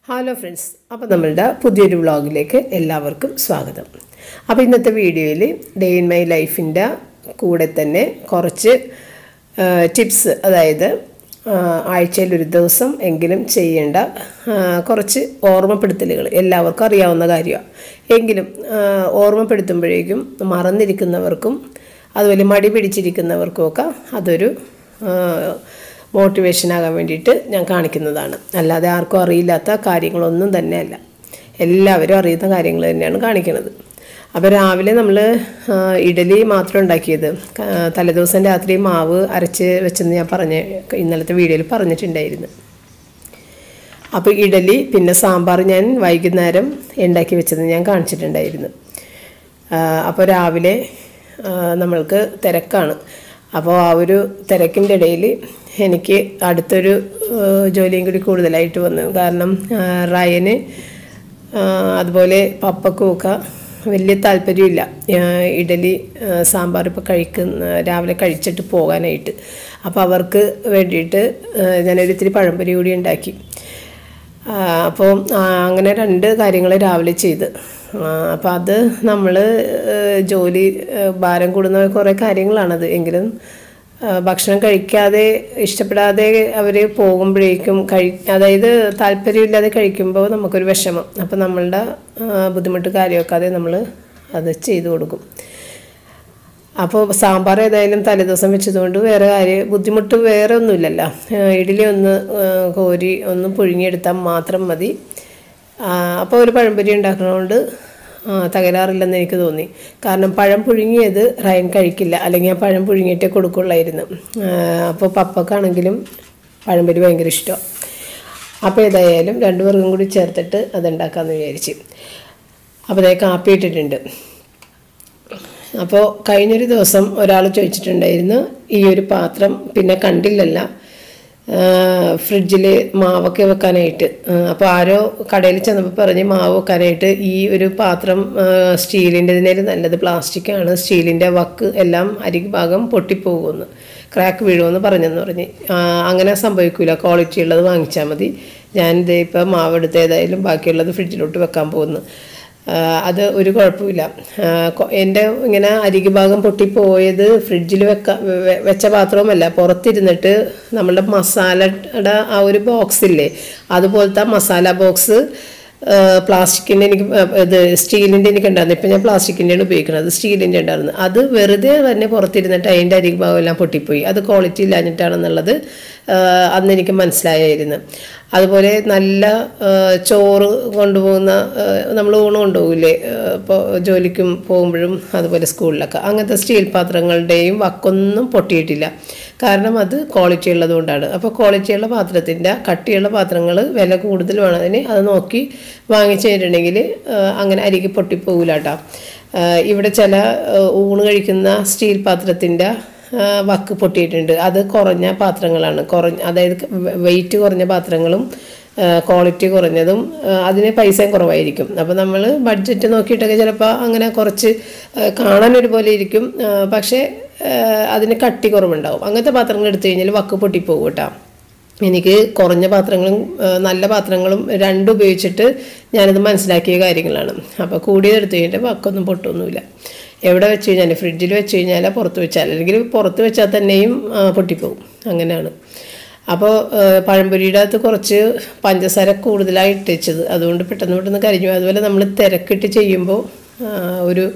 Hello friends അപ്പോൾ നമ്മളുടെ പുതിയൊരു വ്ളോഗിലേക്ക് എല്ലാവർക്കും സ്വാഗതം അപ്പോൾ ഇന്നത്തെ വീഡിയോയിൽ ഡേ ഇൻ മൈ ലൈഫിൻ്റെ കൂടെ തന്നെ കുറച്ച് ടിപ്സ് അതായത് ആഴ്ചയിൽ ഒരു ദിവസം എങ്കിലും ചെയ്യേണ്ട ആ, കുറച്ച് ഓർമ്മപ്പെടുത്തലുകൾ എല്ലാവർക്കും അറിയാവുന്ന കാര്യമാണ് എങ്കിലും ആ, ഓർമ്മപ്പെടുത്തുമ്പോഴേക്കും മറന്നിരിക്കുന്നവർക്കും അതുപോലെ മടി പിടിച്ചിരിക്കുന്നവർക്കുമൊക്കെ അതൊരു ആ, മോട്ടിവേഷനാകാൻ വേണ്ടിയിട്ട് ഞാൻ കാണിക്കുന്നതാണ് അല്ലാതെ ആർക്കും അറിയില്ലാത്ത കാര്യങ്ങളൊന്നും തന്നെയല്ല എല്ലാവരും അറിയുന്ന കാര്യങ്ങൾ തന്നെയാണ് കാണിക്കുന്നത് അപ്പോൾ രാവിലെ നമ്മൾ ഇഡലി മാത്രം ഉണ്ടാക്കിയത് ക- തലേദിവസം രാത്രി മാവ് അരച്ച് വെച്ചെന്ന് ഞാൻ പറഞ്ഞ ഇന്നലത്തെ വീഡിയോയിൽ പറഞ്ഞിട്ടുണ്ടായിരുന്നു അപ്പോൾ ഇഡലി പിന്നെ സാമ്പാർ ഞാൻ വൈകുന്നേരം ഉണ്ടാക്കി വെച്ചത് ഞാൻ കാണിച്ചിട്ടുണ്ടായിരുന്നു അപ്പോൾ രാവിലെ ആ, നമ്മൾക്ക് തിരക്കാണ് അപ്പോൾ ആ ഒരു തിരക്കിൻ്റെ ഇടയിൽ എനിക്ക് അടുത്തൊരു ആ, ജോലിയും കൂടി കൂടുതലായിട്ട് വന്നു കാരണം ആ, റയന് ആ, അതുപോലെ പപ്പക്കുമൊക്കെ വലിയ താല്പര്യമില്ല ആ, ഇഡലി ആ, സാമ്പാർ ഇപ്പോൾ കഴിക്കുന്ന രാവിലെ കഴിച്ചിട്ട് പോകാനായിട്ട് അപ്പോൾ അവർക്ക് വേണ്ടിയിട്ട് ആ, ഞാനൊരു ഇത്തിരി പഴംപൊരി കൂടി ഉണ്ടാക്കി അപ്പോൾ അങ്ങനെ രണ്ട് കാര്യങ്ങൾ രാവിലെ ചെയ്ത് അപ്പോൾ അത് നമ്മൾ ജോലി ആ, ഭാരം കൂടുന്ന കുറേ കാര്യങ്ങളാണത് എങ്കിലും ആ, ഭക്ഷണം കഴിക്കാതെ ഇഷ്ടപ്പെടാതെ അവർ പോകുമ്പോഴേക്കും കഴി അതായത് താല്പര്യമില്ലാതെ കഴിക്കുമ്പോൾ നമുക്കൊരു വിഷമം അപ്പോൾ നമ്മളുടെ ആ, ബുദ്ധിമുട്ട് കാര്യമൊക്കെ നമ്മൾ അത് ചെയ്തു കൊടുക്കും അപ്പോൾ സാമ്പാർ ഏതായാലും തലേദിവസം വെച്ചതുകൊണ്ട് വേറെ കാര്യം ബുദ്ധിമുട്ട് വേറെ ഒന്നുമില്ലല്ലോ ആ, ഇഡ്ഡലി ഒന്ന് ആ, കോരി ഒന്ന് പുഴുങ്ങിയെടുത്താൽ മാത്രം മതി ആ, അപ്പോൾ ഒരു പഴംപൊരി ഉണ്ടാക്കുന്നതുകൊണ്ട് ആ, തകരാറില്ലെന്ന് എനിക്ക് തോന്നി കാരണം പഴം പുഴുങ്ങിയത് റയൻ കഴിക്കില്ല അല്ലെങ്കിൽ ഞാൻ പഴം പുഴുങ്ങിയിട്ടേ കൊടുക്കുള്ളായിരുന്നു ആ, അപ്പോൾ പപ്പക്കാണെങ്കിലും പഴംപൊരി ഭയങ്കര ഇഷ്ടമാണ് അപ്പോൾ ഏതായാലും രണ്ടു പേർക്കും കൂടി ചേർത്തിട്ട് അതുണ്ടാക്കാമെന്ന് വിചാരിച്ച് അപ്പോൾ അതേ കാപ്പി ഇട്ടിട്ടുണ്ട് അപ്പോൾ കഴിഞ്ഞൊരു ദിവസം ഒരാൾ ചോദിച്ചിട്ടുണ്ടായിരുന്നു ഈ ഒരു പാത്രം പിന്നെ കണ്ടില്ലല്ല ഫ്രിഡ്ജിൽ മാവൊക്കെ വെക്കാനായിട്ട് അപ്പോൾ ആരോ കടയിൽ ചെന്നപ്പോൾ പറഞ്ഞ് മാവ് വെക്കാനായിട്ട് ഈ ഒരു പാത്രം സ്റ്റീലിൻ്റെതിനേലും നല്ലത് പ്ലാസ്റ്റിക്കാണ് സ്റ്റീലിൻ്റെ വക്ക് എല്ലാം അരിക് ഭാഗം പൊട്ടിപ്പോകുമെന്ന് ക്രാക്ക് വീഴുമെന്ന് പറഞ്ഞെന്ന് പറഞ്ഞ് ആ, അങ്ങനെ സംഭവിക്കില്ല ക്വാളിറ്റി ഉള്ളത് വാങ്ങിച്ചാൽ മതി ഞാൻ ഇതേ ഇപ്പോൾ മാവ് എടുത്ത് ഏതായാലും ബാക്കിയുള്ളത് ഫ്രിഡ്ജിലോട്ട് വെക്കാൻ പോകുന്നു ആ, അത് ഒരു കുഴപ്പമില്ല ആ, കൊ- എൻ്റെ ഇങ്ങനെ അരികു ഭാഗം പൊട്ടിപ്പോയത് ഫ്രിഡ്ജിൽ വെക്ക വെ- വെച്ച പാത്രവുമല്ല പുറത്തിരുന്നിട്ട് നമ്മളുടെ മസാലയുടെ ആ ഒരു ബോക്സ് ഇല്ലേ അതുപോലത്തെ മസാല ബോക്സ് പ്ലാസ്റ്റിക്കിൻ്റെ എനിക്ക് ആ, ഇത് സ്റ്റീലിൻ്റെ എനിക്ക് ഉണ്ടായിരുന്നു ഇപ്പം ഞാൻ പ്ലാസ്റ്റിക്കിൻ്റെയാണ് ഉപയോഗിക്കുന്നത് സ്റ്റീലിൻ്റെ ഉണ്ടായിരുന്നു അത് വെറുതെ തന്നെ പുറത്തിരുന്നിട്ട് അതിൻ്റെ അരികു ഭാഗം എല്ലാം പൊട്ടിപ്പോയി അത് ക്വാളിറ്റി ഇല്ലാഞ്ഞിട്ടാണെന്നുള്ളത് ആ, അന്ന് എനിക്ക് മനസ്സിലായായിരുന്നു അതുപോലെ നല്ല ആ, ചോറ് കൊണ്ടുപോകുന്ന നമ്മൾ ഊണ് കൊണ്ടുപോകില്ലേ ഇപ്പോൾ ജോലിക്കും പോകുമ്പോഴും അതുപോലെ സ്കൂളിലൊക്കെ അങ്ങനത്തെ സ്റ്റീൽ പാത്രങ്ങളുടെയും വക്കൊന്നും പൊട്ടിയിട്ടില്ല കാരണം അത് ക്വാളിറ്റി ഉള്ളതുകൊണ്ടാണ് അപ്പോൾ ക്വാളിറ്റിയുള്ള പാത്രത്തിൻ്റെ കട്ടിയുള്ള പാത്രങ്ങൾ വില കൂടുതലുമാണ് അതിന് അത് നോക്കി വാങ്ങിച്ചു കഴിഞ്ഞിട്ടുണ്ടെങ്കിൽ അങ്ങനെ അരികെ പൊട്ടിപ്പോകില്ല കേട്ടോ ഇവിടെ ചില ആ, ഊണ് കഴിക്കുന്ന സ്റ്റീൽ പാത്രത്തിൻ്റെ ആ, വക്ക് പൊട്ടിയിട്ടുണ്ട് അത് കുറഞ്ഞ പാത്രങ്ങളാണ് കുറഞ്ഞ അതായത് വെയിറ്റ് കുറഞ്ഞ പാത്രങ്ങളും ക്വാളിറ്റി കുറഞ്ഞതും ആ, അതിന് പൈസയും കുറവായിരിക്കും അപ്പോൾ നമ്മൾ ബഡ്ജറ്റ് നോക്കിയിട്ടൊക്കെ ചിലപ്പോൾ അങ്ങനെ കുറച്ച് ആ, കാണാനൊരുപോലെ ഇരിക്കും ആ, പക്ഷേ ആ, അതിന് കട്ടി കുറവുണ്ടാവും അങ്ങനത്തെ പാത്രങ്ങൾ എടുത്തു കഴിഞ്ഞാൽ വക്ക് പൊട്ടിപ്പോകും കേട്ടോ എനിക്ക് കുറഞ്ഞ പാത്രങ്ങളും ആ, നല്ല പാത്രങ്ങളും രണ്ടും ഉപയോഗിച്ചിട്ട് ഞാനത് മനസ്സിലാക്കിയ കാര്യങ്ങളാണ് അപ്പോൾ കൂടിയത് എടുത്തു കഴിഞ്ഞാൽ വക്കൊന്നും പൊട്ടൊന്നുമില്ല എവിടെ വെച്ച് കഴിഞ്ഞാൽ ഫ്രിഡ്ജിൽ വെച്ച് കഴിഞ്ഞാൽ പുറത്ത് വെച്ചാൽ അല്ലെങ്കിൽ പുറത്ത് വെച്ചാൽ തന്നെയും ആ, പൊട്ടിപ്പോകും അങ്ങനെയാണ് അപ്പോൾ ആ, പഴംപൊരിയുടെ അകത്ത് കുറച്ച് പഞ്ചസാര കൂടുതലായി ഇട്ടിച്ചത് അതുകൊണ്ട് പെട്ടെന്ന് പെട്ടെന്ന് കരിഞ്ഞു പോയി. അതുപോലെ നമ്മൾ തിരക്കിട്ട് ചെയ്യുമ്പോൾ ആ, ഒരു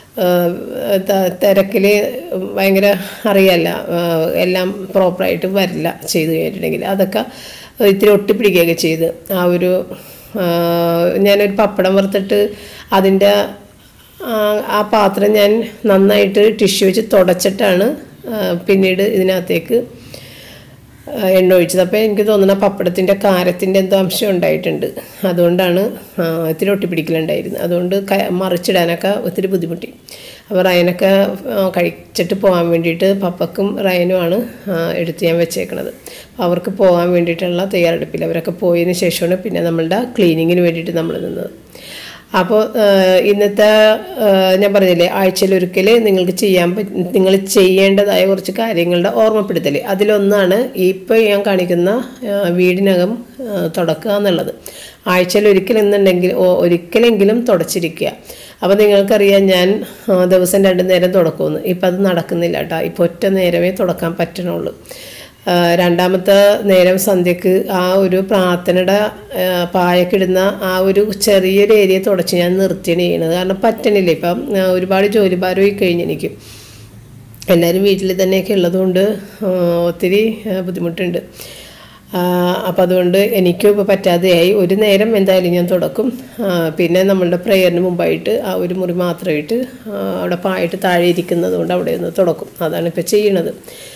തിരക്കിൽ ഭയങ്കര അറിയാല്ല ആ, എല്ലാം പ്രോപ്പറായിട്ട് വരില്ല ചെയ്ത് കഴിഞ്ഞിട്ടുണ്ടെങ്കിൽ അതൊക്കെ ഇത്തിരി ഒട്ടിപ്പിടിക്കുകയൊക്കെ ചെയ്ത് ആ ഒരു ആ, ഞാനൊരു പപ്പടം വറുത്തിട്ട് അതിൻ്റെ ആ, ആ പാത്രം ഞാൻ നന്നായിട്ട് ടിഷ്യൂ വെച്ച് തുടച്ചിട്ടാണ് ആ, പിന്നീട് ഇതിനകത്തേക്ക് ആ, എണ്ണ ഒഴിച്ചത് അപ്പോൾ എനിക്ക് തോന്നുന്ന പപ്പടത്തിൻ്റെ കാരത്തിൻ്റെ എന്തോ അംശം ഉണ്ടായിട്ടുണ്ട് അതുകൊണ്ടാണ് ആ, ഇത്തിരി ഒട്ടിപ്പിടിക്കലുണ്ടായിരുന്നത് അതുകൊണ്ട് ക- മറിച്ചിടാനൊക്കെ ഒത്തിരി ബുദ്ധിമുട്ടി അപ്പോൾ റയനൊക്കെ ആ, കഴിച്ചിട്ട് പോകാൻ വേണ്ടിയിട്ട് പപ്പക്കും റയനുമാണ് ആ, എടുത്ത് ഞാൻ വെച്ചേക്കണത് അപ്പോൾ അവർക്ക് പോകാൻ വേണ്ടിയിട്ടുള്ള തയ്യാറെടുപ്പിൽ അവരൊക്കെ പോയതിന് ശേഷമാണ് പിന്നെ നമ്മളുടെ ക്ലീനിങ്ങിന് വേണ്ടിയിട്ട് നമ്മൾ നിന്നത് അപ്പോൾ ഇന്നത്തെ ആ, ഞാൻ പറഞ്ഞില്ലേ ആഴ്ചയിലൊരിക്കൽ നിങ്ങൾക്ക് ചെയ്യാൻ പറ്റ നിങ്ങൾ ചെയ്യേണ്ടതായ കുറച്ച് കാര്യങ്ങളുടെ ഓർമ്മപ്പെടുത്തൽ അതിലൊന്നാണ് ഇപ്പോൾ ഞാൻ കാണിക്കുന്ന ആ, വീടിനകം ആ, തുടക്കുക എന്നുള്ളത് ആഴ്ചയിൽ ഒരിക്കലെന്നുണ്ടെങ്കിൽ ഒ- ഒരിക്കലെങ്കിലും തുടച്ചിരിക്കുക അപ്പോൾ നിങ്ങൾക്കറിയാം ഞാൻ ആ, ദിവസം രണ്ട് നേരം തുടക്കുമെന്ന് ഇപ്പം അത് നടക്കുന്നില്ല കേട്ടോ ഇപ്പോൾ ഒറ്റ നേരമേ തുടക്കാൻ പറ്റണുള്ളൂ ആ, രണ്ടാമത്തെ നേരം സന്ധ്യക്ക് ആ ഒരു പ്രാർത്ഥനയുടെ ആ, പായക്കിടുന്ന ആ ഒരു ചെറിയൊരു ഏരിയ തുടച്ച് ഞാൻ നിർത്തിയാണ് ചെയ്യണത് കാരണം പറ്റണില്ല ഇപ്പം ആ, ഒരുപാട് ജോലിഭാരമായി കഴിഞ്ഞ് എനിക്ക് എല്ലാവരും വീട്ടിൽ തന്നെയൊക്കെ ഉള്ളതുകൊണ്ട് ആ, ഒത്തിരി ആ, ബുദ്ധിമുട്ടുണ്ട് അപ്പം അതുകൊണ്ട് എനിക്കും ഇപ്പോൾ പറ്റാതെയായി ഒരു നേരം എന്തായാലും ഞാൻ തുടക്കും ആ, പിന്നെ നമ്മളുടെ പ്രെയറിന് മുമ്പായിട്ട് ആ ഒരു മുറി മാത്രമായിട്ട് ആ, അവിടെ പായിട്ട് താഴെ ഇരിക്കുന്നത് കൊണ്ട് അവിടെ ഒന്ന് തുടക്കും അതാണ് ഇപ്പോൾ ചെയ്യണത്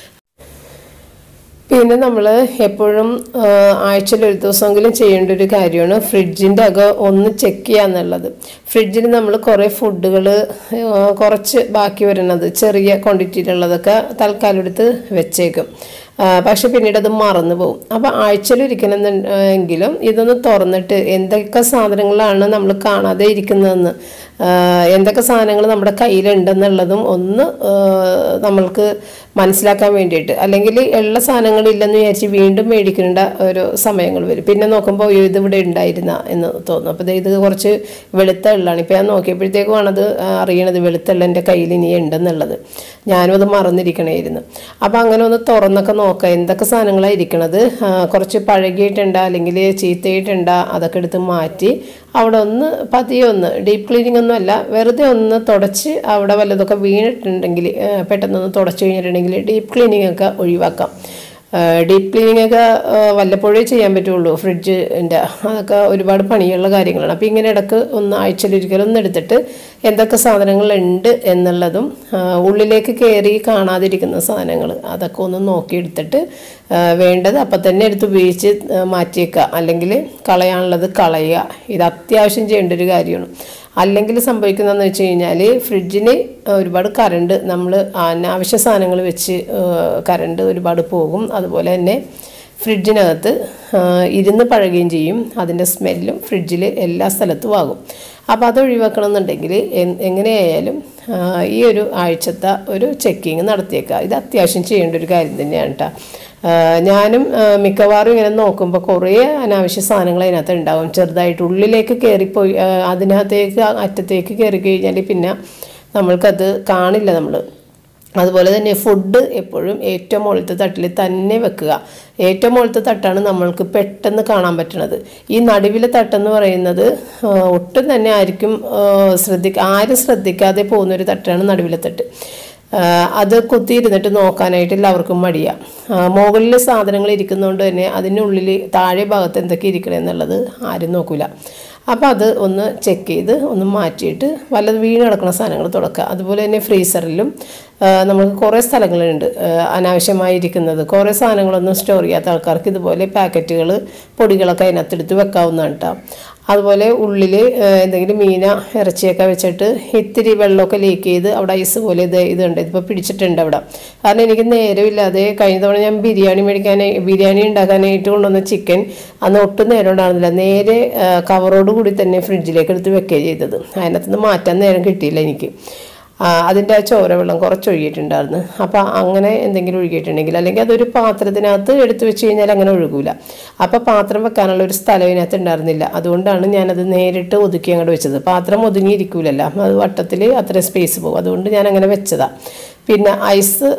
പിന്നെ നമ്മൾ എപ്പോഴും ആഴ്ചയിൽ ഒരു ദിവസമെങ്കിലും ചെയ്യേണ്ട ഒരു കാര്യമാണ് ഫ്രിഡ്ജിൻ്റെ അകം ഒന്ന് ചെക്ക് ചെയ്യുക എന്നുള്ളത് ഫ്രിഡ്ജിൽ നമ്മൾ കുറേ ഫുഡുകൾ കുറച്ച് ബാക്കി വരുന്നത് ചെറിയ ക്വാണ്ടിറ്റിയിലുള്ളതൊക്കെ തൽക്കാലം എടുത്ത് വെച്ചേക്കും ആ, പക്ഷെ പിന്നീട് അത് മറന്നു പോകും അപ്പോൾ ആഴ്ചയിൽ ഒരിക്കലും എങ്കിലും ഇതൊന്ന് തുറന്നിട്ട് എന്തൊക്കെ സാധനങ്ങളാണ് നമ്മൾ കാണാതെ ഇരിക്കുന്നതെന്ന് ആ, എന്തൊക്കെ സാധനങ്ങൾ നമ്മുടെ കയ്യിലുണ്ടെന്നുള്ളതും ഒന്ന് ആ, നമ്മൾക്ക് മനസ്സിലാക്കാൻ വേണ്ടിയിട്ട് അല്ലെങ്കിൽ ഉള്ള സാധനങ്ങളില്ലെന്ന് വിചാരിച്ച് വീണ്ടും മേടിക്കേണ്ട ഒരു സമയങ്ങൾ വരും പിന്നെ നോക്കുമ്പോൾ അയ്യോ ഇത് ഇവിടെ ഉണ്ടായിരുന്ന എന്ന് തോന്നും അപ്പോൾ ദേ ഇത് കുറച്ച് വെളുത്ത എള്ളാണ് ഇപ്പോൾ ഞാൻ നോക്കിയപ്പോഴത്തേക്കുമാണ് അത് അറിയണത് വെളുത്ത എള്ള എൻ്റെ കയ്യിൽ ഇനി ഉണ്ടെന്നുള്ളത് ഞാനും അത് മറന്നിരിക്കണമായിരുന്നു അപ്പോൾ അങ്ങനെ ഒന്ന് തുറന്നൊക്കെ നോക്കാം എന്തൊക്കെ സാധനങ്ങളാണ് ഇരിക്കണത് ആ, കുറച്ച് പഴകിയിട്ടുണ്ട അല്ലെങ്കിൽ ചീത്തയിട്ടുണ്ട് അതൊക്കെ എടുത്ത് മാറ്റി അവിടെ ഒന്ന് പതിയെ ഒന്ന് ഡീപ്പ് ക്ലീനിങ് ഒന്നും അല്ല വെറുതെ ഒന്ന് തുടച്ച് അവിടെ വല്ലതൊക്കെ വീണിട്ടുണ്ടെങ്കിൽ ആ, പെട്ടെന്നൊന്ന് തുടച്ച് കഴിഞ്ഞിട്ടുണ്ടെങ്കിൽ ഡീപ്പ് ക്ലീനിങ് ഒക്കെ ഒഴിവാക്കാം ഡീപ്പ് ക്ലീനിങ് ഒക്കെ ആ, വല്ലപ്പോഴേ ചെയ്യാൻ പറ്റുള്ളൂ ഫ്രിഡ്ജിൻ്റെ അതൊക്കെ ഒരുപാട് പണിയുള്ള കാര്യങ്ങളാണ് അപ്പോൾ ഇങ്ങനെ ഇടക്ക് ഒന്ന് ആഴ്ചയിലൊരിക്കലും ഒന്ന് എടുത്തിട്ട് എന്തൊക്കെ സാധനങ്ങളുണ്ട് എന്നുള്ളതും ആ, ഉള്ളിലേക്ക് കയറി കാണാതിരിക്കുന്ന സാധനങ്ങൾ അതൊക്കെ ഒന്ന് നോക്കിയെടുത്തിട്ട് ആ, വേണ്ടത് അപ്പം തന്നെ എടുത്ത് ഉപയോഗിച്ച് ആ, മാറ്റിയേക്കുക അല്ലെങ്കിൽ കളയാനുള്ളത് കളയുക ഇത് അത്യാവശ്യം ചെയ്യേണ്ട ഒരു കാര്യമാണ് അല്ലെങ്കിൽ സംഭവിക്കുന്നതെന്ന് വെച്ച് കഴിഞ്ഞാൽ ഫ്രിഡ്ജിന് ഒരുപാട് കറണ്ട് നമ്മൾ അനാവശ്യ സാധനങ്ങൾ വെച്ച് കറണ്ട് ഒരുപാട് പോകും അതുപോലെ തന്നെ ഫ്രിഡ്ജിനകത്ത് ആ, ഇരുന്ന് പഴകുകയും ചെയ്യും അതിൻ്റെ സ്മെല്ലും ഫ്രിഡ്ജിൽ എല്ലാ സ്ഥലത്തും ആകും അപ്പോൾ അത് ഒഴിവാക്കണം എന്നുണ്ടെങ്കിൽ എൻ- എങ്ങനെയായാലും ആ, ഈ ഒരു ആഴ്ചത്തെ ഒരു ചെക്കിങ് നടത്തിയേക്കുക ഇത് അത്യാവശ്യം ചെയ്യേണ്ട ഒരു കാര്യം തന്നെയാണ് കേട്ടോ ആ, ഞാനും ആ, മിക്കവാറും ഇങ്ങനെ നോക്കുമ്പോൾ കുറേ അനാവശ്യ സാധനങ്ങൾ അതിനകത്ത് ഉണ്ടാവും ചെറുതായിട്ട് ഉള്ളിലേക്ക് കയറിപ്പോയി ആ, അതിനകത്തേക്ക് അറ്റത്തേക്ക് കയറി കഴിഞ്ഞാൽ പിന്നെ നമ്മൾക്കത് കാണില്ല നമ്മൾ അതുപോലെ തന്നെ ഫുഡ് എപ്പോഴും ഏറ്റവും മുകളിലത്തെ തട്ടിൽ തന്നെ വെക്കുക ഏറ്റവും മുകളിലത്തെ തട്ടാണ് നമ്മൾക്ക് പെട്ടെന്ന് കാണാൻ പറ്റുന്നത് ഈ നടുവിലെ തട്ടെന്ന് പറയുന്നത് ആ, ഒട്ടും തന്നെ ആർക്കും ശ്രദ്ധിക്ക ആരും ശ്രദ്ധിക്കാതെ പോകുന്ന ഒരു തട്ടാണ് നടുവിലെ തട്ട് ആ, അത് കുത്തിയിരുന്നിട്ട് നോക്കാനായിട്ട് എല്ലാവർക്കും മടിയാണ് മുകളിൽ സാധനങ്ങൾ ഇരിക്കുന്നതുകൊണ്ട് തന്നെ അതിനുള്ളിൽ താഴെ ഭാഗത്ത് എന്തൊക്കെ ഇരിക്കണേ എന്നുള്ളത് ആരും നോക്കൂല അപ്പോൾ അത് ഒന്ന് ചെക്ക് ചെയ്ത് ഒന്ന് മാറ്റിയിട്ട് വല്ലത് വീണ് കിടക്കുന്ന സാധനങ്ങൾ തുടക്കുക അതുപോലെ തന്നെ ഫ്രീസറിലും ആ, നമുക്ക് കുറേ സ്ഥലങ്ങളുണ്ട് ആ, അനാവശ്യമായിരിക്കുന്നത് കുറേ സാധനങ്ങളൊന്നും സ്റ്റോർ ചെയ്യാത്ത ആൾക്കാർക്ക് ഇതുപോലെ പാക്കറ്റുകൾ പൊടികളൊക്കെ അതിനകത്തെടുത്ത് വെക്കാവുന്നതാണ് കേട്ടോ അതുപോലെ ഉള്ളിൽ എന്തെങ്കിലും മീന ഇറച്ചിയൊക്കെ വെച്ചിട്ട് ഇത്തിരി വെള്ളമൊക്കെ ലീക്ക് ചെയ്ത് അവിടെ ഐസ് പോലെ ഇത് ഇതുണ്ട് ഇതിപ്പോൾ പിടിച്ചിട്ടുണ്ട് അവിടെ കാരണം എനിക്ക് നേരമില്ലാതെ കഴിഞ്ഞ തവണ ഞാൻ ബിരിയാണി മേടിക്കാനായി ബിരിയാണി ഉണ്ടാക്കാനായിട്ട് കൊണ്ടുവന്ന ചിക്കൻ അന്ന് ഒട്ടും നേരം ഉണ്ടായിരുന്നില്ല നേരെ ആ, കവറോട് കൂടി തന്നെ ഫ്രിഡ്ജിലേക്ക് എടുത്ത് വെക്കുകയാണ് ചെയ്തത് അതിനകത്തുനിന്ന് മാറ്റാൻ നേരം കിട്ടിയില്ല എനിക്ക് ആ, അതിൻ്റെ ആ ചോര വെള്ളം കുറച്ച് ഒഴുകിയിട്ടുണ്ടായിരുന്നു അപ്പോൾ അങ്ങനെ എന്തെങ്കിലും ഒഴുകിയിട്ടുണ്ടെങ്കിൽ അല്ലെങ്കിൽ അതൊരു പാത്രത്തിനകത്ത് എടുത്തു വെച്ച് കഴിഞ്ഞാൽ അങ്ങനെ ഒഴുകൂല അപ്പോൾ പാത്രം വെക്കാനുള്ള ഒരു സ്ഥലം ഇതിനകത്ത് ഉണ്ടായിരുന്നില്ല അതുകൊണ്ടാണ് ഞാനത് നേരിട്ട് ഒതുക്കി അങ്ങോട്ട് വെച്ചത് പാത്രം ഒതുങ്ങിയിരിക്കൂലല്ലോ അത് വട്ടത്തിൽ അത്ര സ്പേസ് പോകും അതുകൊണ്ട് ഞാൻ അങ്ങനെ വെച്ചതാണ് പിന്നെ ഐസ്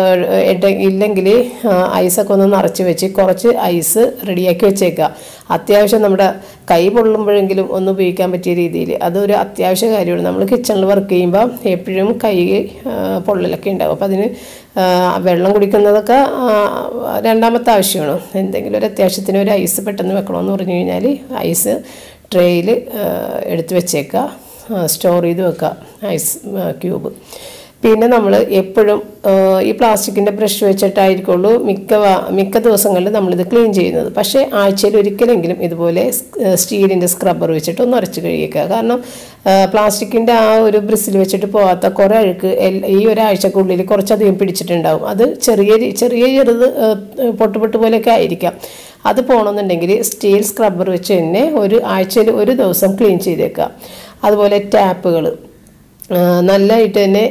ഇല്ലെങ്കിൽ ഐസൊക്കെ ഒന്ന് നിറച്ച് വെച്ച് കുറച്ച് ഐസ് റെഡിയാക്കി വെച്ചേക്കുക അത്യാവശ്യം നമ്മുടെ കൈ പൊള്ളുമ്പോഴെങ്കിലും ഒന്ന് ഉപയോഗിക്കാൻ പറ്റിയ രീതിയിൽ അതൊരു അത്യാവശ്യ കാര്യമാണ് നമ്മൾ കിച്ചണിൽ വർക്ക് ചെയ്യുമ്പോൾ എപ്പോഴും കൈ ആ, പൊള്ളലൊക്കെ ഉണ്ടാകും അപ്പോൾ അതിന് ആ, വെള്ളം കുടിക്കുന്നതൊക്കെ ആ, രണ്ടാമത്തെ ആവശ്യമാണ് എന്തെങ്കിലും ഒരു അത്യാവശ്യത്തിന് ഒരു ഐസ് പെട്ടെന്ന് വെക്കണമെന്ന് പറഞ്ഞു കഴിഞ്ഞാൽ ഐസ് ട്രേയിൽ എടുത്ത് വെച്ചേക്കുക സ്റ്റോർ ചെയ്ത് വെക്കുക ഐസ് ക്യൂബ് പിന്നെ നമ്മൾ എപ്പോഴും ഈ പ്ലാസ്റ്റിക്കിൻ്റെ ബ്രഷ് വെച്ചിട്ടായിരിക്കുള്ളൂ മിക്ക വ- മിക്ക ദിവസങ്ങളിൽ നമ്മളിത് ക്ലീൻ ചെയ്യുന്നത് പക്ഷേ ആഴ്ചയിൽ ഒരിക്കലെങ്കിലും ഇതുപോലെ സ്റ്റീലിൻ്റെ സ്ക്രബ്ബർ വെച്ചിട്ട് ഒന്ന് ഉരച്ച് കഴുകിക്കുക കാരണം പ്ലാസ്റ്റിക്കിൻ്റെ ആ ഒരു ബ്രിസിൽ വെച്ചിട്ട് പോകാത്ത കുറേ അഴുക്ക് എൽ- ഈ ഒരാഴ്ചക്കുള്ളിൽ കുറച്ചധികം പിടിച്ചിട്ടുണ്ടാവും അത് ചെറിയ രീ- ചെറിയ ചെറുത് ഏഹ്, പൊട്ടുപൊട്ട് പോലെയൊക്കെ ആയിരിക്കാം അത് പോകണമെന്നുണ്ടെങ്കിൽ സ്റ്റീൽ സ്ക്രബ്ബർ വെച്ച് തന്നെ ഒരു ആഴ്ചയിൽ ഒരു ദിവസം ക്ലീൻ ചെയ്തേക്കുക അതുപോലെ ടാപ്പുകൾ നല്ലതായിട്ട് തന്നെ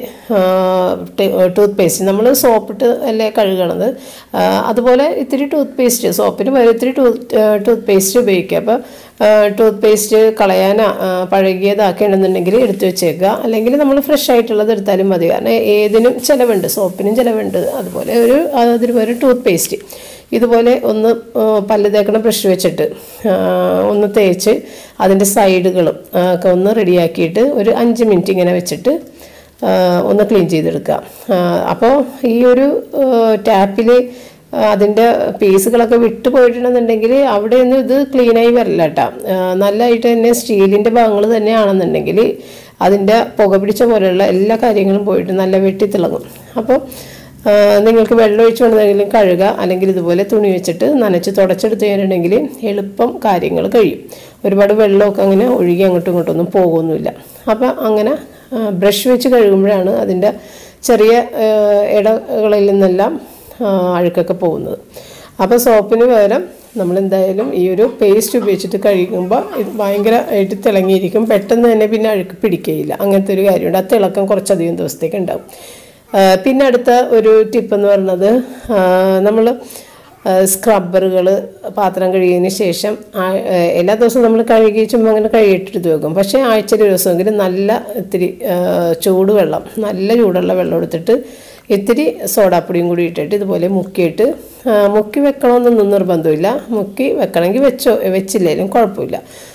ടൂത്ത് പേസ്റ്റ് നമ്മൾ സോപ്പിട്ട് അല്ലേ കഴുകണത് ആ, അതുപോലെ ഇത്തിരി ടൂത്ത് പേസ്റ്റ് സോപ്പിന് പകരം ഇത്തിരി ടൂത്ത് ടൂത്ത് പേസ്റ്റ് ഉപയോഗിക്കുക അപ്പോൾ ടൂത്ത് പേസ്റ്റ് കളയാൻ ആ, പഴകിയതാക്കുകയാണെന്നുണ്ടെങ്കിൽ എടുത്തു വെച്ചേക്കുക അല്ലെങ്കിൽ നമ്മൾ ഫ്രഷ് ആയിട്ടുള്ളത് എടുത്താലും മതി കാരണം ഏതിനും ചിലവുണ്ട് സോപ്പിനും ചിലവുണ്ട് അതുപോലെ ഒരു അതിന് പകരം ടൂത്ത് പേസ്റ്റ് ഇതുപോലെ ഒന്ന് ആ, പല്ല് തേക്കണ ബ്രഷ് വെച്ചിട്ട് ആ, ഒന്ന് തേച്ച് അതിൻ്റെ സൈഡുകളും ആ, ഒക്കെ ഒന്ന് റെഡിയാക്കിയിട്ട് ഒരു അഞ്ച് മിനിറ്റ് ഇങ്ങനെ വെച്ചിട്ട് ആ, ഒന്ന് ക്ലീൻ ചെയ്തെടുക്കുക അപ്പോൾ ഈ ഒരു ടാപ്പിൽ അതിൻ്റെ പീസുകളൊക്കെ വിട്ടു പോയിട്ടുണ്ടെന്നുണ്ടെങ്കിൽ അവിടെ ഒന്നും ഇത് ക്ലീനായി വരില്ല കേട്ടോ നല്ലതായിട്ട് തന്നെ സ്റ്റീലിൻ്റെ ഭാഗങ്ങൾ തന്നെയാണെന്നുണ്ടെങ്കിൽ അതിൻ്റെ പുക പിടിച്ച പോലെയുള്ള എല്ലാ കാര്യങ്ങളും പോയിട്ട് നല്ല വെട്ടിത്തിളങ്ങും അപ്പോൾ ആ, നിങ്ങൾക്ക് വെള്ളം ഒഴിച്ച് വേണമെങ്കിലും കഴുകുക അല്ലെങ്കിൽ ഇതുപോലെ തുണി വെച്ചിട്ട് നനച്ച് തുടച്ചെടുത്ത് കഴിഞ്ഞിട്ടുണ്ടെങ്കിൽ എളുപ്പം കാര്യങ്ങൾ കഴിയും ഒരുപാട് വെള്ളമൊക്കെ അങ്ങനെ ഒഴുകി അങ്ങോട്ടും ഇങ്ങോട്ടും ഒന്നും പോകുമൊന്നുമില്ല അപ്പം അങ്ങനെ ബ്രഷ് വെച്ച് കഴുകുമ്പോഴാണ് അതിൻ്റെ ചെറിയ ആ, ഇടകളിൽ നിന്നെല്ലാം ആ, അഴുക്കൊക്കെ പോകുന്നത് അപ്പോൾ സോപ്പിന് പകരം നമ്മൾ എന്തായാലും ഈ ഒരു പേസ്റ്റ് ഉപയോഗിച്ചിട്ട് കഴിക്കുമ്പോൾ ഇത് ഭയങ്കരമായിട്ട് തിളങ്ങിയിരിക്കും പെട്ടെന്ന് തന്നെ പിന്നെ അഴുക്ക് പിടിക്കുകയില്ല അങ്ങനത്തെ ഒരു കാര്യമുണ്ട് ആ തിളക്കം കുറച്ചധികം ദിവസത്തേക്ക് ഉണ്ടാവും ആ, പിന്നെ അടുത്ത ഒരു ടിപ്പ് എന്ന് പറയുന്നത് നമ്മൾ സ്ക്രബ്ബറുകൾ പാത്രം കഴുകിയതിന് ശേഷം ആ- ആ, എല്ലാ ദിവസവും നമ്മൾ കഴുകി ചുമ്മാ അങ്ങനെ കഴുകിയിട്ടിട്ട് വെക്കും പക്ഷേ ആഴ്ചയിൽ ഒരു ദിവസമെങ്കിലും നല്ല ഇത്തിരി ആ, ചൂടുവെള്ളം നല്ല ചൂടുള്ള വെള്ളം എടുത്തിട്ട് ഇത്തിരി സോഡാപ്പൊടിയും കൂടി ഇട്ടിട്ട് ഇതുപോലെ മുക്കിയിട്ട് ആ, മുക്കി വെക്കണമെന്നൊന്നും നിർബന്ധമില്ല മുക്കി വെക്കണമെങ്കിൽ വെച്ചോ വെച്ചില്ലേലും കുഴപ്പമില്ല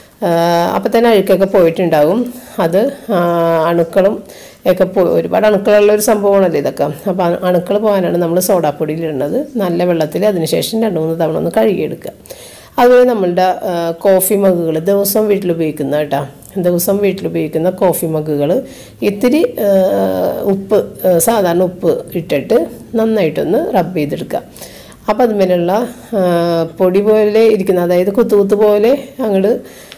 അപ്പം തന്നെ അഴുക്കൊക്കെ പോയിട്ടുണ്ടാകും അത് ആ, അണുക്കളും ഒക്കെ പോയി ഒരുപാട് അണുക്കളുള്ള ഒരു സംഭവമാണല്ലോ ഇതൊക്കെ അപ്പോൾ അണുക്കൾ പോകാനാണ് നമ്മൾ സോഡാപ്പൊടിയിൽ ഇടുന്നത് നല്ല വെള്ളത്തിൽ അതിനുശേഷം രണ്ട് മൂന്ന് തവണ ഒന്ന് കഴുകിയെടുക്കുക അതുപോലെ നമ്മളുടെ ആ, കോഫി മഗ്ഗുകൾ ദിവസം വീട്ടിൽ ഉപയോഗിക്കുന്ന കേട്ടോ ദിവസം വീട്ടിൽ ഉപയോഗിക്കുന്ന കോഫി മഗ്ഗുകൾ ഇത്തിരി ആ, ഉപ്പ് ആ, സാധാരണ ഉപ്പ് ഇട്ടിട്ട് നന്നായിട്ടൊന്ന് റബ്ബ് ചെയ്തെടുക്കുക അപ്പോൾ അതുമേലുള്ള ആ, പൊടി പോലെ ഇരിക്കുന്ന അതായത് കുത്തു കുത്ത് പോലെ അങ്ങോട്ട്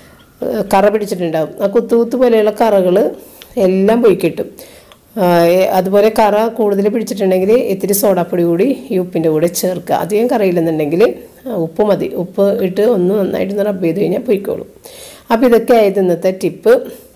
കറ പിടിച്ചിട്ടുണ്ടാവും ആ കുത്തു കുത്ത് പോലെയുള്ള കറകൾ എല്ലാം പോയി കിട്ടും ആ, ഏ- അതുപോലെ കറ കൂടുതൽ പിടിച്ചിട്ടുണ്ടെങ്കിൽ ഇത്തിരി സോഡാപ്പൊടി കൂടി ഈ ഉപ്പിൻ്റെ കൂടെ ചേർക്കുക അധികം കറിയില്ലെന്നുണ്ടെങ്കിൽ ആ, ഉപ്പ് മതി ഉപ്പ് ഇട്ട് ഒന്ന് നന്നായിട്ട് റബ്ബ് ചെയ്ത് കഴിഞ്ഞാൽ പൊയ്ക്കോളും അപ്പോൾ ഇതൊക്കെ ആയത് ഇന്നത്തെ ടിപ്പ്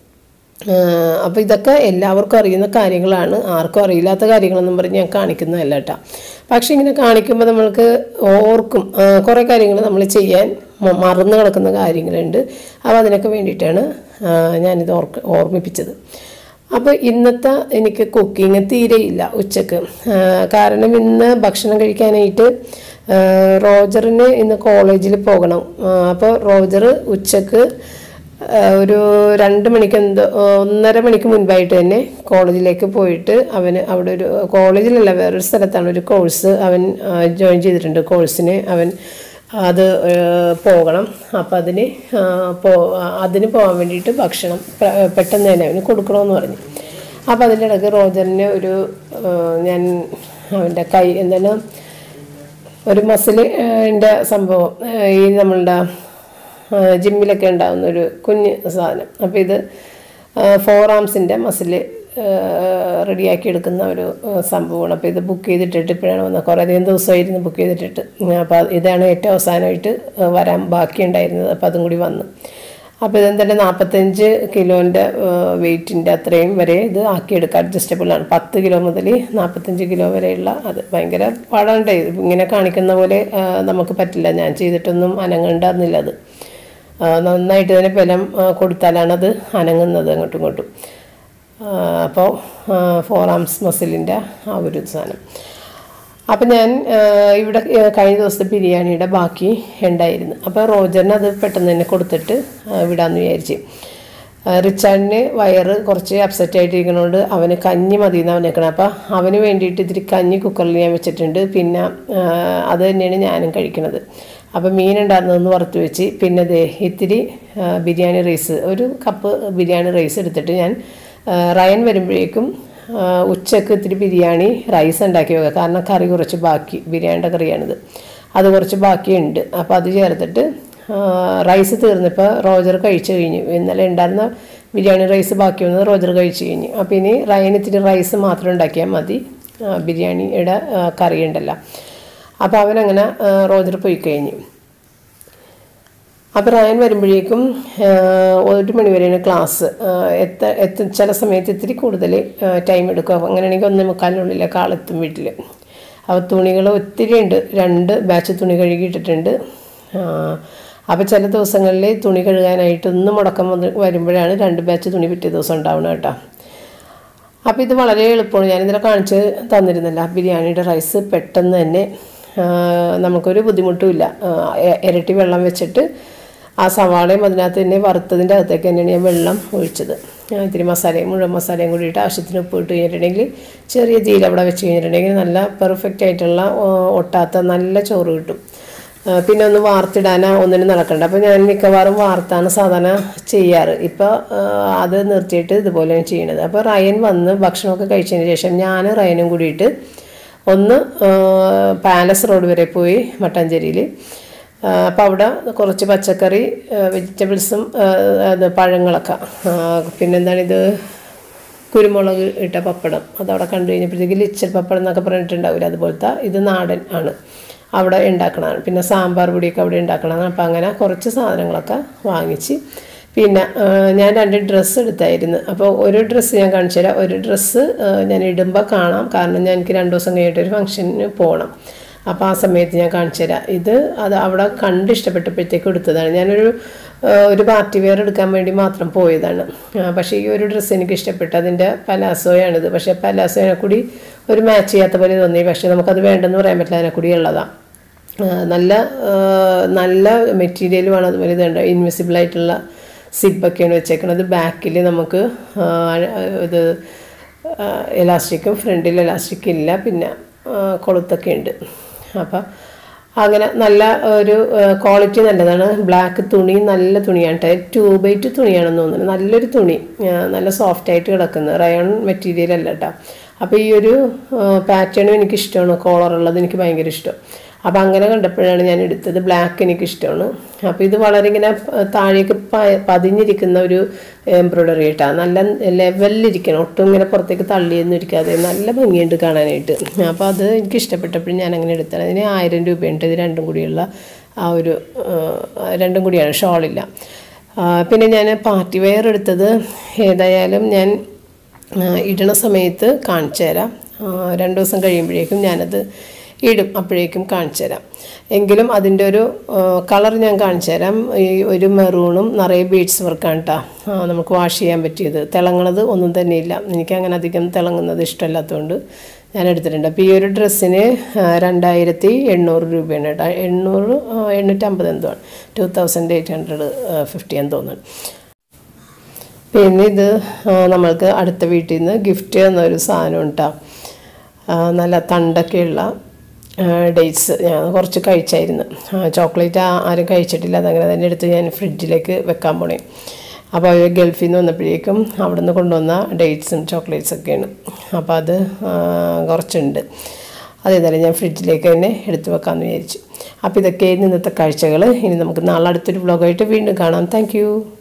അപ്പോൾ ഇതൊക്കെ എല്ലാവർക്കും അറിയുന്ന കാര്യങ്ങളാണ് ആർക്കും അറിയില്ലാത്ത കാര്യങ്ങളെന്നും പറഞ്ഞ് ഞാൻ കാണിക്കുന്നതല്ല കേട്ടോ പക്ഷേ ഇങ്ങനെ കാണിക്കുമ്പോൾ നമ്മൾക്ക് ഓർക്കും ആ, കുറേ കാര്യങ്ങൾ നമ്മൾ ചെയ്യാൻ മ- മറന്നു കിടക്കുന്ന കാര്യങ്ങളുണ്ട് അപ്പോൾ അതിനൊക്കെ വേണ്ടിയിട്ടാണ് ആ, ഞാനിത് ഓർക്ക് ഓർമ്മിപ്പിച്ചത് അപ്പോൾ ഇന്നത്തെ എനിക്ക് കുക്കിംഗ് തീരെയില്ല ഉച്ചക്ക് ആ, കാരണം ഇന്ന് ഭക്ഷണം കഴിക്കാനായിട്ട് ആ, റോജറിന് ഇന്ന് കോളേജിൽ പോകണം അപ്പോൾ റോജർ ഉച്ചക്ക് ആ, ഒരു രണ്ട് മണിക്ക് എന്തോ ഒന്നര മണിക്ക് മുൻപായിട്ട് തന്നെ കോളേജിലേക്ക് പോയിട്ട് അവന് അവിടെ ഒരു കോളേജിലല്ല വേറൊരു സ്ഥലത്താണ് ഒരു കോഴ്സ് അവൻ ജോയിൻ ചെയ്തിട്ടുണ്ട് കോഴ്സിന് അവൻ അത് ആ, പോകണം അപ്പം അതിന് ആ, പോ അതിന് പോകാൻ വേണ്ടിയിട്ട് ഭക്ഷണം പെ- പെട്ടെന്ന് തന്നെ അവന് കൊടുക്കണമെന്ന് പറഞ്ഞു അപ്പോൾ അതിൻ്റെ ഇടയ്ക്ക് റോജറിന് ഒരു ആ, ഞാൻ അവൻ്റെ കൈ എന്താണ് ഒരു മസിലിൻ്റെ സംഭവം ആ, ഈ നമ്മളുടെ ആ, ജിമ്മിലൊക്കെ ഉണ്ടാകുന്ന ഒരു കുഞ്ഞ് സാധനം അപ്പോൾ ഇത് ഫോർ ആംസിൻ്റെ മസിൽ റെഡിയാക്കി എടുക്കുന്ന ഒരു ആ, സംഭവമാണ് അപ്പോൾ ഇത് ബുക്ക് ചെയ്തിട്ടിട്ട് ഇപ്പോഴാണ് വന്നത് കുറേ അധികം ദിവസമായിരുന്നു ബുക്ക് ചെയ്തിട്ടിട്ട് അപ്പോൾ ഇതാണ് ഏറ്റവും അവസാനമായിട്ട് ആ, വരാൻ ബാക്കിയുണ്ടായിരുന്നത് അപ്പോൾ അതും കൂടി വന്നു അപ്പോൾ ഇതെന്തായാലും നാൽപ്പത്തഞ്ച് കിലോൻ്റെ വെയിറ്റിൻ്റെ അത്രയും വരെ ഇത് ആക്കിയെടുക്കുക അഡ്ജസ്റ്റബിൾ ആണ് പത്ത് കിലോ മുതൽ നാൽപ്പത്തഞ്ച് കിലോ വരെയുള്ള അത് ഭയങ്കര പാടാണ്ട് ഇങ്ങനെ കാണിക്കുന്ന പോലെ ആ, നമുക്ക് പറ്റില്ല ഞാൻ ചെയ്തിട്ടൊന്നും അനങ്ങണ്ടായിരുന്നില്ല അത് ആ, നന്നായിട്ട് തന്നെ ബലം ആ, കൊടുത്താലാണത് അനങ്ങുന്നത് അങ്ങോട്ടും ഇങ്ങോട്ടും അപ്പോൾ ഫോർ ആംസ് മസിലിൻ്റെ ആ ഒരു സാധനം അപ്പം ഞാൻ ആ, ഇവിടെ ആ, കഴിഞ്ഞ ദിവസത്തെ ബിരിയാണിയുടെ ബാക്കി ഉണ്ടായിരുന്നു അപ്പോൾ റോജറിന് അത് പെട്ടെന്ന് തന്നെ കൊടുത്തിട്ട് ആ, വിടാമെന്ന് വിചാരിച്ച് ആ, റിച്ചാർഡിന് വയറ് കുറച്ച് അപ്സെറ്റ് ആയിട്ടിരിക്കണോണ്ട് അവന് കഞ്ഞി മതി എന്ന് അവൻ നിൽക്കണം അപ്പോൾ അവന് വേണ്ടിയിട്ട് ഇത്തിരി കഞ്ഞി കുക്കറിൽ ഞാൻ വെച്ചിട്ടുണ്ട് പിന്നെ ആ, അത് തന്നെയാണ് ഞാനും കഴിക്കണത് അപ്പോൾ മീനുണ്ടായിരുന്നതെന്ന് വറുത്ത് വെച്ച് പിന്നെ ദേ ഇത്തിരി ആ, ബിരിയാണി റൈസ് ഒരു കപ്പ് ബിരിയാണി റൈസ് എടുത്തിട്ട് ഞാൻ ആ, റയൻ വരുമ്പോഴേക്കും ആ, ഉച്ചക്ക് ഇത്തിരി ബിരിയാണി റൈസ് ഉണ്ടാക്കി വെക്കുക കാരണം കറി കുറച്ച് ബാക്കി ബിരിയാണിയുടെ കറിയാണിത് അത് കുറച്ച് ബാക്കിയുണ്ട് അപ്പോൾ അത് ചേർത്തിട്ട് ആ, റൈസ് തീർന്നപ്പോൾ റോജർ കഴിച്ചു കഴിഞ്ഞു ഇന്നലെ ഉണ്ടായിരുന്ന ബിരിയാണി റൈസ് ബാക്കി വന്നത് റോജർ കഴിച്ചു കഴിഞ്ഞു അപ്പോൾ ഇനി റയൻ ഇത്തിരി റൈസ് മാത്രം ഉണ്ടാക്കിയാൽ മതി ആ, ബിരിയാണിയുടെ ആ, കറി ഉണ്ടല്ലോ അപ്പോൾ അവനങ്ങനെ ആ, റോജർ പോയി കഴിഞ്ഞു അപ്പോൾ റയൻ വരുമ്പോഴേക്കും ഒരു മണി വരെയാണ് ക്ലാസ് എത്ത എത്ത ചില സമയത്ത് ഇത്തിരി കൂടുതൽ ടൈം എടുക്കും അപ്പോൾ അങ്ങനെയാണെങ്കിൽ ഒന്നേ മുക്കാലിനുള്ളിലൊക്കെ ആളെത്തും വീട്ടിൽ അപ്പോൾ തുണികൾ ഒത്തിരി ഉണ്ട് രണ്ട് ബാച്ച് തുണി കഴുകിയിട്ടിട്ടുണ്ട് അപ്പോൾ ചില ദിവസങ്ങളിൽ തുണി കഴുകാനായിട്ട് ഒന്ന് മുടക്കം വന്ന് വരുമ്പോഴാണ് രണ്ട് ബാച്ച് തുണി പിറ്റേ ദിവസം ഉണ്ടാവുന്നത് കേട്ടോ അപ്പോൾ ഇത് വളരെ എളുപ്പമാണ് ഞാനിതിനെ കാണിച്ച് തന്നിരുന്നില്ല ബിരിയാണിയുടെ റൈസ് പെട്ടെന്ന് തന്നെ നമുക്കൊരു ബുദ്ധിമുട്ടുമില്ല ഇരട്ടി വെള്ളം വെച്ചിട്ട് ആ സവാളയും അതിനകത്ത് തന്നെ വറുത്തതിൻ്റെ അകത്തേക്ക് തന്നെയാണ് ഞാൻ വെള്ളം ഒഴിച്ചത് ഇത്തിരി മസാലയും മുഴുവൻ മസാലയും കൂടിയിട്ട് ആവശ്യത്തിന് ഉപ്പ് ഇട്ട് കഴിഞ്ഞിട്ടുണ്ടെങ്കിൽ ചെറിയ തീയിൽ അവിടെ വെച്ച് കഴിഞ്ഞിട്ടുണ്ടെങ്കിൽ നല്ല പെർഫെക്റ്റ് ആയിട്ടുള്ള ഒട്ടാത്ത നല്ല ചോറ് കിട്ടും പിന്നെ ഒന്ന് വാർത്തിടാൻ ഒന്നിനും നടക്കണ്ട അപ്പോൾ ഞാൻ മിക്കവാറും വാർത്താണ് സാധാരണ ചെയ്യാറ് ഇപ്പോൾ അത് നിർത്തിയിട്ട് ഇതുപോലെയാണ് ചെയ്യണത് അപ്പോൾ റയൻ വന്ന് ഭക്ഷണമൊക്കെ കഴിച്ചതിന് ശേഷം ഞാൻ റയനും കൂടിയിട്ട് ഒന്ന് പാലസ് റോഡ് വരെ പോയി മട്ടാഞ്ചേരിയിൽ അപ്പോൾ അവിടെ കുറച്ച് പച്ചക്കറി വെജിറ്റബിൾസും അത് പഴങ്ങളൊക്കെ പിന്നെന്താണിത് കുരുമുളക് ഇട്ട പപ്പടം അതവിടെ കണ്ടു കഴിഞ്ഞപ്പോഴത്തേക്ക് ലിച്ചൽ പപ്പടം എന്നൊക്കെ പറഞ്ഞിട്ടുണ്ടാവില്ല അതുപോലത്തെ ഇത് നാടൻ ആണ് അവിടെ ഉണ്ടാക്കണതാണ് പിന്നെ സാമ്പാർ പൊടിയൊക്കെ അവിടെ ഉണ്ടാക്കണതാണ് അപ്പോൾ അങ്ങനെ കുറച്ച് സാധനങ്ങളൊക്കെ വാങ്ങിച്ച് പിന്നെ ഞാൻ രണ്ട് ഡ്രസ്സ് എടുത്തായിരുന്നു അപ്പോൾ ഒരു ഡ്രസ്സ് ഞാൻ കാണിച്ചു തരാം ഒരു ഡ്രസ്സ് ഞാൻ ഇടുമ്പോൾ കാണാം കാരണം ഞാൻ എനിക്ക് രണ്ട് ദിവസം കഴിഞ്ഞിട്ട് ഒരു ഫംഗ്ഷന് പോകണം അപ്പോൾ ആ സമയത്ത് ഞാൻ കാണിച്ചു തരാം ഇത് അത് അവിടെ കണ്ട് ഇഷ്ടപ്പെട്ടപ്പോഴത്തേക്ക് എടുത്തതാണ് ഞാനൊരു ഒരു പാർട്ടി വെയർ എടുക്കാൻ വേണ്ടി മാത്രം പോയതാണ് പക്ഷേ ഈ ഒരു ഡ്രസ്സ് എനിക്ക് ഇഷ്ടപ്പെട്ടു അതിൻ്റെ പലാസോയാണിത് പക്ഷേ പലാസോയെ കൂടി ഒരു മാച്ച് ചെയ്യാത്ത പോലെ തോന്നി പക്ഷേ നമുക്കത് വേണ്ടെന്ന് പറയാൻ പറ്റില്ല അതിനെ കൂടി ഉള്ളതാണ് നല്ല നല്ല മെറ്റീരിയലുമാണ് അതുപോലെ ഇതുണ്ട് ഇൻവിസിബിൾ ആയിട്ടുള്ള സിബൊക്കെയാണ് വെച്ചേക്കുന്നത് ബാക്കിൽ നമുക്ക് ഇത് എലാസ്റ്റിക്കും ഫ്രണ്ടിൽ എലാസ്റ്റിക് ഇല്ല പിന്നെ കൊളുത്തൊക്കെ ഉണ്ട് അപ്പം അങ്ങനെ നല്ല ഒരു ക്വാളിറ്റി നല്ലതാണ് ബ്ലാക്ക് തുണി നല്ല തുണിയാണ് കേട്ടോ ടൂ ബൈറ്റ് തുണിയാണെന്ന് തോന്നുന്നു നല്ലൊരു തുണി നല്ല സോഫ്റ്റ് ആയിട്ട് കിടക്കുന്നത് റയോൺ മെറ്റീരിയൽ അല്ല കേട്ടോ അപ്പോൾ ഈ ഒരു പാറ്റേണും എനിക്ക് ഇഷ്ടമാണ് കോളറുള്ളത് എനിക്ക് ഭയങ്കര ഇഷ്ടം അപ്പോൾ അങ്ങനെ കണ്ടപ്പോഴാണ് ഞാൻ എടുത്തത് ബ്ലാക്ക് എനിക്ക് ഇഷ്ടമാണ് അപ്പോൾ ഇത് വളരെ ഇങ്ങനെ താഴേക്ക് പതിഞ്ഞിരിക്കുന്ന ഒരു എംബ്രോയ്ഡറി കേട്ടാണ് നല്ല ലെവലിലിരിക്കണം ഒട്ടും ഇങ്ങനെ പുറത്തേക്ക് തള്ളിയൊന്നും ഇരിക്കാതെ നല്ല ഭംഗിയുണ്ട് കാണാനായിട്ട് അപ്പോൾ അത് എനിക്ക് ഇഷ്ടപ്പെട്ടപ്പോൾ ഞാൻ അങ്ങനെ എടുത്തത് അതിന് ആയിരം രൂപയുണ്ട് ഇത് രണ്ടും കൂടിയുള്ള ആ ഒരു രണ്ടും കൂടിയാണ് ഷോളില്ല പിന്നെ ഞാൻ പാർട്ടി വെയർ എടുത്തത് ഏതായാലും ഞാൻ ഇടണ സമയത്ത് കാണിച്ചു തരാം രണ്ട് ദിവസം കഴിയുമ്പോഴേക്കും ഞാനത് ഇടും അപ്പോഴേക്കും കാണിച്ചു തരാം എങ്കിലും അതിൻ്റെ ഒരു കളർ ഞാൻ കാണിച്ചു തരാം ഈ ഒരു മെറൂണും നിറയെ ബീഡ്സ് വർക്കാണ് കേട്ടോ നമുക്ക് വാഷ് ചെയ്യാൻ പറ്റിയത് തിളങ്ങണത് ഒന്നും തന്നെ ഇല്ല എനിക്ക് അങ്ങനെ അധികം തിളങ്ങുന്നത് ഇഷ്ടമല്ലാത്തതുകൊണ്ട് ഞാൻ എടുത്തിട്ടുണ്ട് അപ്പോൾ ഈ ഒരു ഡ്രസ്സിന് രണ്ടായിരത്തി എണ്ണൂറ് രൂപയാണ് കേട്ടോ എണ്ണൂറ് എണ്ണൂറ്റമ്പത് എന്തോ ആണ് two thousand eight hundred fifty എന്ന് തോന്നുന്നു പിന്നെ ഇത് നമ്മൾക്ക് അടുത്ത വീട്ടിൽ നിന്ന് ഗിഫ്റ്റ് എന്നൊരു സാധനം ഉണ്ടാ നല്ല തണ്ടൊക്കെയുള്ള ഡേറ്റ്സ് ഞാൻ കുറച്ച് കഴിച്ചായിരുന്നു ചോക്ലേറ്റ് ആരും കഴിച്ചിട്ടില്ല അതങ്ങനെ തന്നെ എടുത്ത് ഞാൻ ഫ്രിഡ്ജിലേക്ക് വെക്കാൻ പോണേ അപ്പോൾ അവർ ഗൾഫിൽ നിന്ന് വന്നപ്പോഴേക്കും അവിടെ നിന്ന് കൊണ്ടുവന്ന ഡേറ്റ്സും ചോക്ലേറ്റ്സൊക്കെയാണ് അപ്പോൾ അത് കുറച്ചുണ്ട് അതേതായാലും ഞാൻ ഫ്രിഡ്ജിലേക്ക് തന്നെ എടുത്ത് വെക്കാമെന്ന് വിചാരിച്ചു അപ്പോൾ ഇതൊക്കെയായിരുന്നു ഇന്നത്തെ കാഴ്ചകൾ ഇനി നമുക്ക് നാളെ അടുത്തൊരു വ്ളോഗായിട്ട് വീണ്ടും കാണാം താങ്ക്